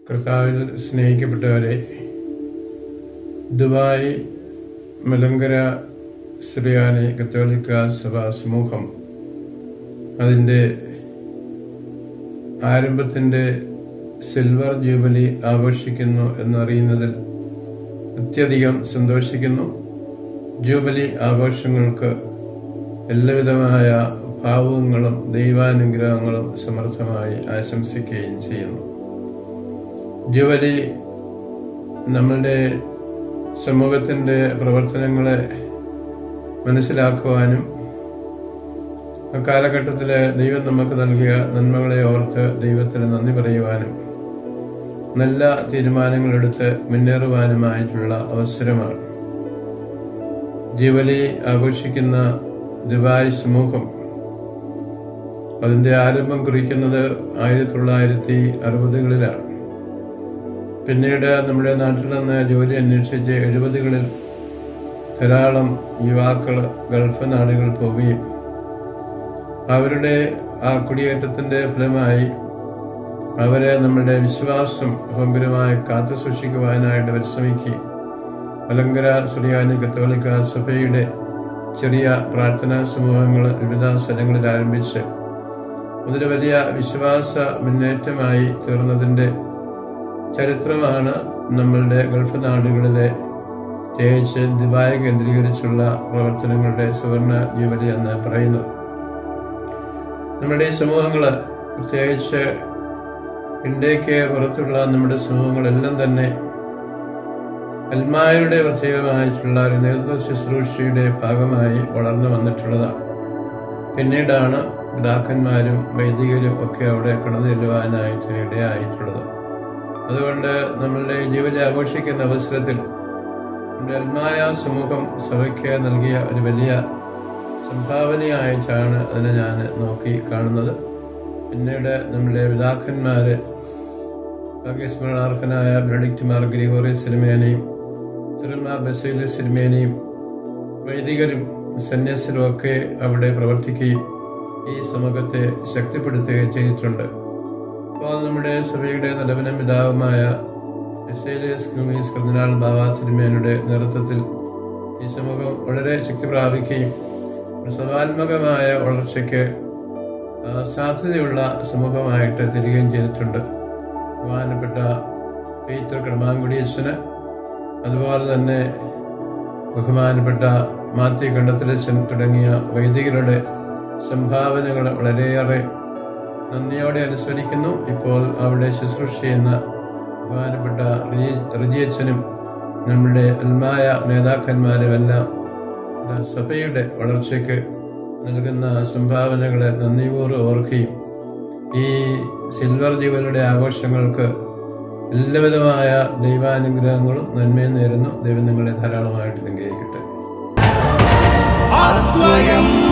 കർത്താവിൽ സ്നേഹിക്കപ്പെട്ടവരെ ദുബായ് മലങ്കര സുറിയാനി കത്തോലിക്ക സഭാ സമൂഹം അതിൻ്റെ ആരംഭത്തിൻ്റെ സിൽവർ ജൂബിലി ആഘോഷിക്കുന്നു എന്നറിയുന്നതിൽ അത്യധികം സന്തോഷിക്കുന്നു ജൂബിലി ആഘോഷങ്ങൾക്ക് എല്ലാവിധമായ ഭാവുകങ്ങളും ദൈവാനുഗ്രഹങ്ങളും സമർത്ഥമായി ആശംസിക്കുകയും ചെയ്യുന്നു ജൂബിലി നമ്മളുടെ സമൂഹത്തിൻ്റെ പ്രവർത്തനങ്ങളെ മനസ്സിലാക്കുവാനും അക്കാലഘട്ടത്തിൽ ദൈവം നമുക്ക് നൽകിയ നന്മകളെ ഓർത്ത് ദൈവത്തിന് നന്ദി പറയുവാനും നല്ല തീരുമാനങ്ങളെടുത്ത് മുന്നേറുവാനുമായിട്ടുള്ള അവസരമാണ് ജീവലി ആഘോഷിക്കുന്ന ദുബായ് സമൂഹം അതിന്റെ ആരംഭം കുറിക്കുന്നത് ആയിരത്തി തൊള്ളായിരത്തി അറുപതുകളിലാണ് പിന്നീട് നമ്മുടെ നാട്ടിൽ നിന്ന് ജോലി അന്വേഷിച്ച് എഴുപതുകളിൽ ധാരാളം യുവാക്കൾ ഗൾഫ് നാടുകൾ പോവുകയും അവരുടെ ആ കുടിയേറ്റത്തിന്റെ ഫലമായി അവരെ നമ്മുടെ വിശ്വാസം ഭംഗരമായി കാത്തു സൂക്ഷിക്കുവാനായിട്ട് പരിശ്രമിക്കുകയും മലങ്കര സുറിയാനി കത്തോലിക്ക സഭയുടെ ചെറിയ പ്രാർത്ഥനാ സമൂഹങ്ങൾ വിവിധ സ്ഥലങ്ങളിൽ ആരംഭിച്ച് അതൊരു വലിയ വിശ്വാസ മുന്നേറ്റമായി തീർന്നതിന്റെ ചരിത്രമാണ് നമ്മളുടെ ഗൾഫ് നാടുകളിലെ പ്രത്യേകിച്ച് ദുബായ് കേന്ദ്രീകരിച്ചുള്ള പ്രവർത്തനങ്ങളുടെ സുവർണ ജൂബിലി എന്ന് പറയുന്നത് നമ്മുടെ ഈ സമൂഹങ്ങള് പ്രത്യേകിച്ച് ഇന്ത്യക്ക് പുറത്തുള്ള നമ്മുടെ സമൂഹങ്ങളെല്ലാം തന്നെ അൽമായുടെ പ്രത്യേകമായിട്ടുള്ള ഒരു നേതൃത്വ ശുശ്രൂഷയുടെ ഭാഗമായി വളർന്നു വന്നിട്ടുള്ളതാണ് പിന്നീടാണ് പിതാക്കന്മാരും വൈദികരും ഒക്കെ അവിടെ കടന്നു ചെല്ലുവാനായിട്ട് ഇടയായിട്ടുള്ളത് അതുകൊണ്ട് നമ്മളുടെ ജീവിതം ആഘോഷിക്കുന്ന അവസരത്തിൽ നമ്മുടെ അൽമായ സമൂഹം സഭയ്ക്ക് നൽകിയ ഒരു വലിയ സംഭാവനയായിട്ടാണ് അതിനെ ഞാൻ നോക്കി കാണുന്നത് പിന്നീട് നമ്മുടെ പിതാക്കന്മാര് ഭാഗ്യസ്മരണാർഹനായ ബെനഡിക്ട് മാർ ഗ്രിഗോറി സിനിമേനെയും സിറിമാർ ബസീലി സിനിമേനെയും വൈദികരും സന്യാസിലും ഒക്കെ അവിടെ പ്രവർത്തിക്കുകയും ഈ സമൂഹത്തെ ശക്തിപ്പെടുത്തുകയും ചെയ്തിട്ടുണ്ട് അപ്പോൾ നമ്മുടെ സഭയുടെ നിലവിലെ പിതാവുമായ ബസേലിയസ് ക്യൂമീസ് കർദിനാൾ ബാബ തിരുമേനയുടെ നേതൃത്വത്തിൽ ഈ സമൂഹം വളരെ ശക്തി പ്രാപിക്കുകയും സഭാത്മകമായ വളർച്ചയ്ക്ക് സാധ്യതയുള്ള സമൂഹമായിട്ട് തിരികെയും ചെയ്തിട്ടുണ്ട് ബഹുമാനപ്പെട്ട പീറ്റർ കടമാങ്കുടി അച്ഛന് അതുപോലെ തന്നെ ബഹുമാനപ്പെട്ട മാത്യു കണ്ടത്തിലച്ഛൻ തുടങ്ങിയ വൈദികരുടെ സംഭാവനകൾ വളരെയേറെ നന്ദിയോടെ അനുസ്മരിക്കുന്നു ഇപ്പോൾ അവിടെ ശുശ്രൂഷ ചെയ്യുന്ന ബഹുമാനപ്പെട്ട റിജിയച്ഛനും നമ്മുടെ അൽമായ നേതാക്കന്മാരുമെല്ലാം സഭയുടെ വളർച്ചയ്ക്ക് നൽകുന്ന സംഭാവനകളെ നന്ദിപൂർവ്വം ഓർക്കുകയും ഈ സിൽവർ ജീവനുടെ ആഘോഷങ്ങൾക്ക് എല്ലാവിധമായ ദൈവാനുഗ്രഹങ്ങളും നന്മയും നേരുന്നു ദൈവം നിങ്ങളെ ധാരാളമായിട്ട് അനുഗ്രഹിക്കട്ടെ അദ്വയം